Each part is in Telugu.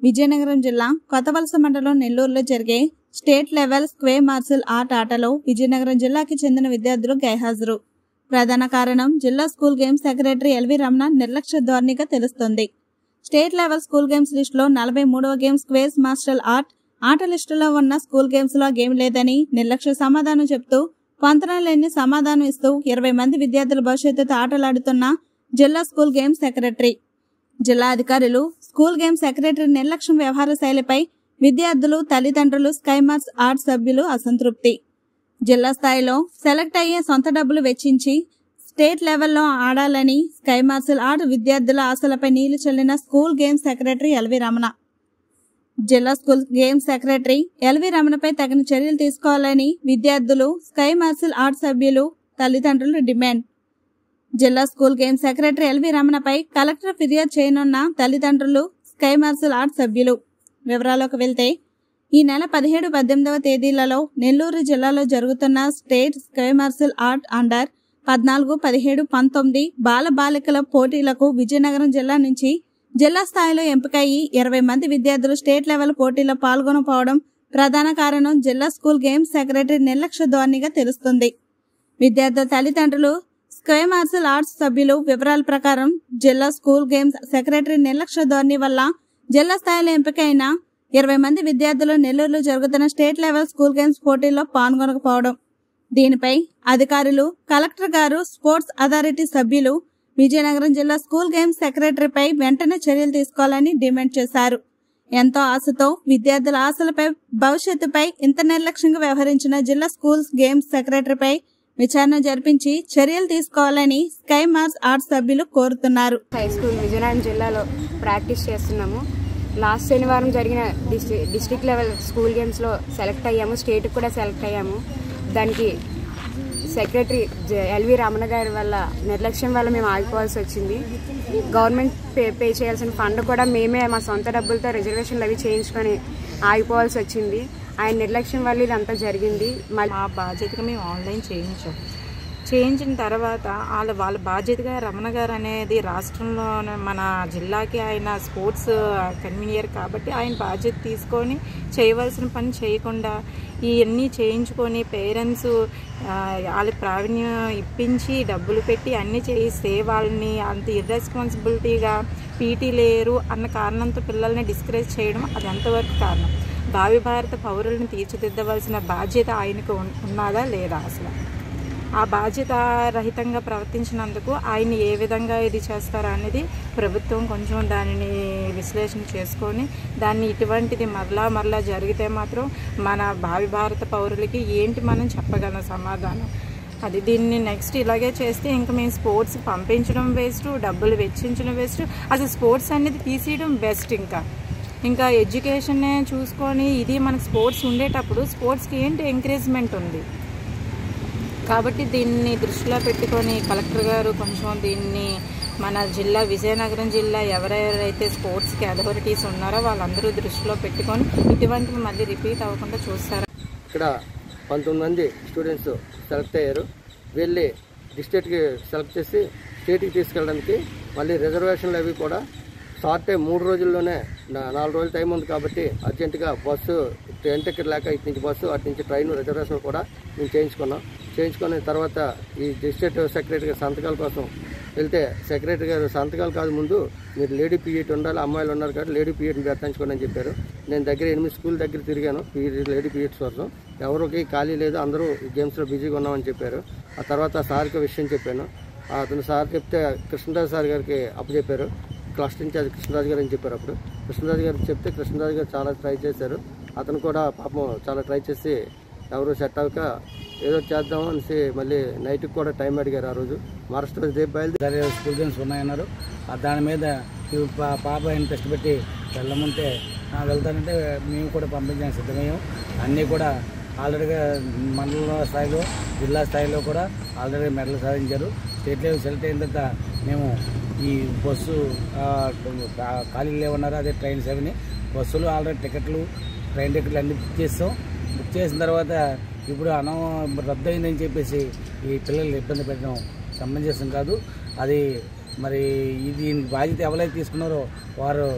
విజయనగరం జిల్లా కొత్తవలస మండలం నెల్లూరులో జరిగే state level Sqay martial art ఆటలో విజయనగరం జిల్లాకి చెందిన విద్యార్థులు గైహాజరు ప్రధాన కారణం జిల్లా school games secretary L V Ramana నిర్లక్ష్య ధోరణిగా తెలుస్తోంది స్టేట్ లెవెల్ స్కూల్ గేమ్స్ లిస్టులో నలభై మూడవ గేమ్ స్క్వేస్ మార్షల్ ఆర్ట్ ఆట లిస్టులో ఉన్న స్కూల్ గేమ్స్ లో గేమ్ లేదని నిర్లక్ష్య సమాధానం చెప్తూ పొంతన లేని సమాధానం ఇస్తూ ఇరవై మంది విద్యార్థుల భవిష్యత్తుతో ఆటలాడుతున్న జిల్లా స్కూల్ గేమ్స్ సెక్రటరీ జిల్లా అధికారులు స్కూల్ గేమ్స్ సెక్రటరీ నిర్లక్ష్యం వ్యవహార శైలిపై విద్యార్థులు తల్లిదండ్రులు స్కైమార్స్ ఆర్ట్ సభ్యులు అసంతృప్తి జిల్లా స్థాయిలో సెలెక్ట్ అయ్యే సొంత డబ్బులు వెచ్చించి స్టేట్ లెవెల్లో ఆడాలని స్కై మార్షల్ ఆర్ట్ విద్యార్థుల ఆశలపై నీళ్లు చల్లిన school games secretary L V Ramana జిల్లా స్కూల్ గేమ్స్ సెక్రటరీ ఎల్వి రమణపై తగిన చర్యలు తీసుకోవాలని విద్యార్థులు స్కై మార్షల్ ఆర్ట్ సభ్యులు తల్లిదండ్రులు డిమాండ్ జిల్లా స్కూల్ గేమ్స్ సెక్రటరీ ఎల్వి రమణపై కలెక్టర్ ఫిర్యాదు చేయనున్న తల్లిదండ్రులు స్కై మార్షల్ ఆర్ట్ సభ్యులు వివరాలకు వెళ్తే ఈ నెల పదిహేడు పద్దెనిమిదవ తేదీలలో నెల్లూరు జిల్లాలో జరుగుతున్న state Sqay martial art under పద్నాలుగు పదిహేడు పంతొమ్మిది బాల బాలికల పోటీలకు విజయనగరం జిల్లా నుంచి జిల్లా స్థాయిలో ఎంపికయ్యి ఇరవై మంది విద్యార్థులు స్టేట్ లెవెల్ పోటీలో పాల్గొనకపోవడం ప్రధాన కారణం జిల్లా స్కూల్ గేమ్స్ సెక్రటరీ నిర్లక్ష్య ధోరణిగా తెలుస్తుంది విద్యార్థుల తల్లిదండ్రులు స్క్వే మార్షల్ ఆర్ట్స్ సభ్యులు వివరాల ప్రకారం జిల్లా స్కూల్ గేమ్స్ సెక్రటరీ నిర్లక్ష్య ధోరణి వల్ల జిల్లా స్థాయిలో ఎంపికైన ఇరవై మంది విద్యార్థులు నెల్లూరులో జరుగుతున్న స్టేట్ లెవెల్ స్కూల్ గేమ్స్ పోటీల్లో పాల్గొనకపోవడం దీనిపై అధికారులు కలెక్టర్ గారు స్పోర్ట్స్ అథారిటీ సభ్యులు విజయనగరం జిల్లా స్కూల్ గేమ్స్ సెక్రటరీపై వెంటనే చర్యలు తీసుకోవాలని డిమాండ్ చేశారు ఎంతో ఆశతో విద్యార్థుల ఆశలపై భవిష్యత్తుపై ఇంత నిర్లక్ష్యంగా వ్యవహరించిన జిల్లా స్కూల్స్ గేమ్స్ సెక్రటరీపై విచారణ జరిపించి చర్యలు తీసుకోవాలని స్కై మార్స్ ఆర్ట్స్ సభ్యులు కోరుతున్నారు హై స్కూల్ విజయనగరం జిల్లాలో ప్రాక్టీస్ చేస్తున్నాము లాస్ట్ శనివారం జరిగిన డిస్ట్రి డిస్ట్రిక్ట్ లెవెల్ స్కూల్ గేమ్స్లో సెలెక్ట్ అయ్యాము స్టేట్కి కూడా సెలెక్ట్ అయ్యాము దానికి సెక్రటరీ జ- ఎల్వి రమణ గారి వల్ల నిర్లక్ష్యం వల్ల మేము ఆగిపోవాల్సి వచ్చింది గవర్నమెంట్ పే పే చేయాల్సిన ఫండ్ కూడా మేమే మా సొంత డబ్బులతో రిజర్వేషన్లు అవి చేయించుకొని ఆగిపోవాల్సి వచ్చింది ఆయన నిర్లక్ష్యం వల్ల ఇదంతా జరిగింది మళ్ళీ మా బాధ్యతగా మేము ఆన్లైన్ చేయించాం చేయించిన తర్వాత వాళ్ళ వాళ్ళ బాధ్యతగా రమణ గారు అనేది రాష్ట్రంలో మన జిల్లాకి ఆయన స్పోర్ట్స్ కన్వీనియర్ కాబట్టి ఆయన బాధ్యత తీసుకొని చేయవలసిన పని చేయకుండా ఇవన్నీ చేయించుకొని పేరెంట్స్ వాళ్ళ ప్రావీణ్యం ఇప్పించి డబ్బులు పెట్టి అన్నీ చేయిస్తే వాళ్ళని అంత ఇర్రెస్పాన్సిబిలిటీగా పీటీ లేరు అన్న కారణంతో పిల్లల్ని డిస్కరేజ్ చేయడం అది ఎంతవరకు కారణం భావి భారత పౌరులను తీర్చిదిద్దవలసిన బాధ్యత ఆయనకు ఉన్- ఉన్నదా లేదా అసలు ఆ బాధ్యత రహితంగా ప్రవర్తించినందుకు ఆయన ఏ విధంగా ఇది చేస్తారా అనేది ప్రభుత్వం కొంచెం దానిని విశ్లేషణ చేసుకొని దాన్ని ఇటువంటిది మరలా మరలా జరిగితే మాత్రం మన భావి భారత పౌరులకి ఏంటి మనం చెప్పగలం సమాధానం అది దీన్ని నెక్స్ట్ ఇలాగే చేస్తే ఇంకా మేము స్పోర్ట్స్ పంపించడం వేస్ట్ డబ్బులు వెచ్చించడం వేస్ట్ అసలు స్పోర్ట్స్ అనేది తీసేయడం బెస్ట్ ఇంకా ఇంకా ఎడ్యుకేషన్ చూసుకొని ఇది మనకు స్పోర్ట్స్ ఉండేటప్పుడు స్పోర్ట్స్కి ఏంటి ఎంకరేజ్మెంట్ ఉంది కాబట్టి దీన్ని దృష్టిలో పెట్టుకొని కలెక్టర్ గారు కొంచెం దీన్ని మన జిల్లా విజయనగరం జిల్లా ఎవరెవరైతే స్పోర్ట్స్కి అథారిటీస్ ఉన్నారో వాళ్ళందరూ దృష్టిలో పెట్టుకొని ఇటువంటివి మళ్ళీ రిపీట్ అవ్వకుండా చూస్తారు ఇక్కడ పంతొమ్మిది మంది స్టూడెంట్స్ సెలెక్ట్ అయ్యారు వెళ్ళి డిస్ట్రిక్ట్కి సెలెక్ట్ చేసి స్టేట్కి తీసుకెళ్ళడానికి మళ్ళీ రిజర్వేషన్లు అవి కూడా షార్ట్ టైం మూడు రోజుల్లోనే నా- నాలుగు రోజులు టైం ఉంది కాబట్టి అర్జెంటుగా బస్సు ట్రైన్ టికెట్ లేక ఇటు నుంచి బస్సు అటు నుంచి ట్రైన్ రిజర్వేషన్ కూడా మేము చేయించుకున్నాం చేయించుకున్న తర్వాత ఈ డిస్ట్రిక్ట్ సెక్రటరీ గారి సంతకాల కోసం వెళ్తే సెక్రటరీ గారు సంతకాలు కాదు ముందు మీరు లేడీ పీఈటీ ఉండాలి అమ్మాయిలు ఉన్నారు కాబట్టి లేడీ పీఈటీని పెట్టించుకోండి అని చెప్పారు నేను దగ్గర ఎనిమిది స్కూల్ దగ్గర తిరిగాను పీఈటీ లేడీ పీఈటీస్ కోసం ఎవరికి ఖాళీ లేదు అందరూ ఈ గేమ్స్లో బిజీగా ఉన్నామని చెప్పారు ఆ తర్వాత సార్కి విషయం చెప్పాను అతను సార్ చెప్తే కృష్ణరాజు సార్ గారికి అప్పచెప్పారు క్లస్టర్ ఇన్ఛార్జ్ కృష్ణరాజు గారు అని చెప్పారు అప్పుడు కృష్ణరాజు గారికి చెప్తే కృష్ణరాజు గారు చాలా ట్రై చేశారు అతను కూడా పాపం చాలా ట్రై చేసి ఎవరు సెట్ అవ్వక ఏదో చేద్దాం అనేసి మళ్ళీ నైట్కి కూడా టైం అడిగారు ఆ రోజు మహారాష్ట్ర రేపు బయలుదేరి సరే స్కూల్ గేమ్స్ ఉన్నాయన్నారు ఆ దాని మీద ఈ పా- పాప ఇంట్రెస్ట్ పెట్టి వెళ్ళమంటే "ఆ, వెళ్తానంటే మేము కూడా పంపించడానికి సిద్ధమయ్యాం అన్నీ కూడా ఆల్రెడీగా మండల స్థాయిలో జిల్లా స్థాయిలో కూడా ఆల్రెడీ మెడల్ సాధించారు స్టేట్ లెవెల్ సెలెక్ట్ అయిన తర్వాత మేము ఈ బస్సు ఆ, కా- ఖాళీ లేవన్నారు అదే ట్రైన్స్ అవన్నీ బస్సులు ఆల్రెడీ టికెట్లు ట్రైన్ టికెట్లు అన్నీ బుక్ చేస్తాం బుక్ చేసిన తర్వాత ఇప్పుడు అనం రద్దు అయిందని చెప్పేసి ఈ పిల్లల్ని ఇబ్బంది పెట్టడం సమంజసం కాదు అది మరి ఇది దీనికి బాధ్యత ఎవరైతే తీసుకున్నారో వారు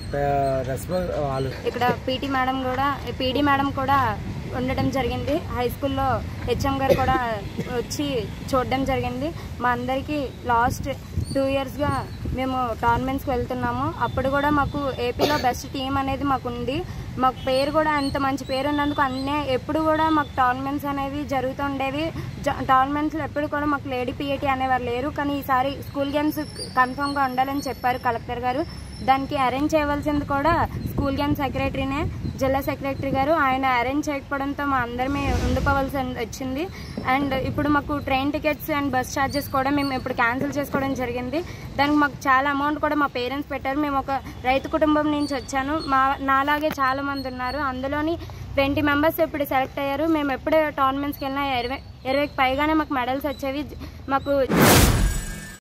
రెస్పాన్స్ వాళ్ళు ఇక్కడ పీటీ మేడం కూడా పీడీ మేడం కూడా ఉండడం జరిగింది హై స్కూల్లో హెచ్ఎం గారు కూడా వచ్చి చూడడం జరిగింది మా అందరికీ లాస్ట్ టూ ఇయర్స్గా మేము టోర్నమెంట్స్కి వెళ్తున్నాము అప్పుడు కూడా మాకు ఏపీలో బెస్ట్ టీం అనేది మాకు ఉంది మాకు పేరు కూడా అంత మంచి పేరు ఉన్నందుకు అన్నీ ఎప్పుడు కూడా మాకు టోర్నమెంట్స్ అనేవి జరుగుతుండేవి జ- టోర్నమెంట్స్లో ఎప్పుడు కూడా మాకు లేడీ పిఏటీ అనేవారు లేరు కానీ ఈసారి స్కూల్ గేమ్స్ కన్ఫామ్గా ఉండాలని చెప్పారు కలెక్టర్ గారు దానికి అరేంజ్ చేయవలసింది కూడా స్కూల్ గేమ్ సెక్రటరీనే జిల్లా సెక్రటరీ గారు ఆయన అరేంజ్ చేయకపోవడంతో మా అందరమే ఉండిపోవాల్సి వచ్చింది అండ్ ఇప్పుడు మాకు train tickets and bus charges కూడా మేము ఇప్పుడు క్యాన్సిల్ చేసుకోవడం జరిగింది దానికి మాకు చాలా అమౌంట్ కూడా మా పేరెంట్స్ పెట్టారు మేము ఒక రైతు కుటుంబం నుంచి వచ్చాను మా నాలాగే చాలా మంది ఉన్నారు అందులోని ట్వంటీ మెంబర్స్ ఇప్పుడు సెలెక్ట్ అయ్యారు మేము ఎప్పుడు టోర్నమెంట్స్కి వెళ్ళినా ఇరవై ఇరవైకి పైగానే మాకు మెడల్స్ వచ్చేవి మాకు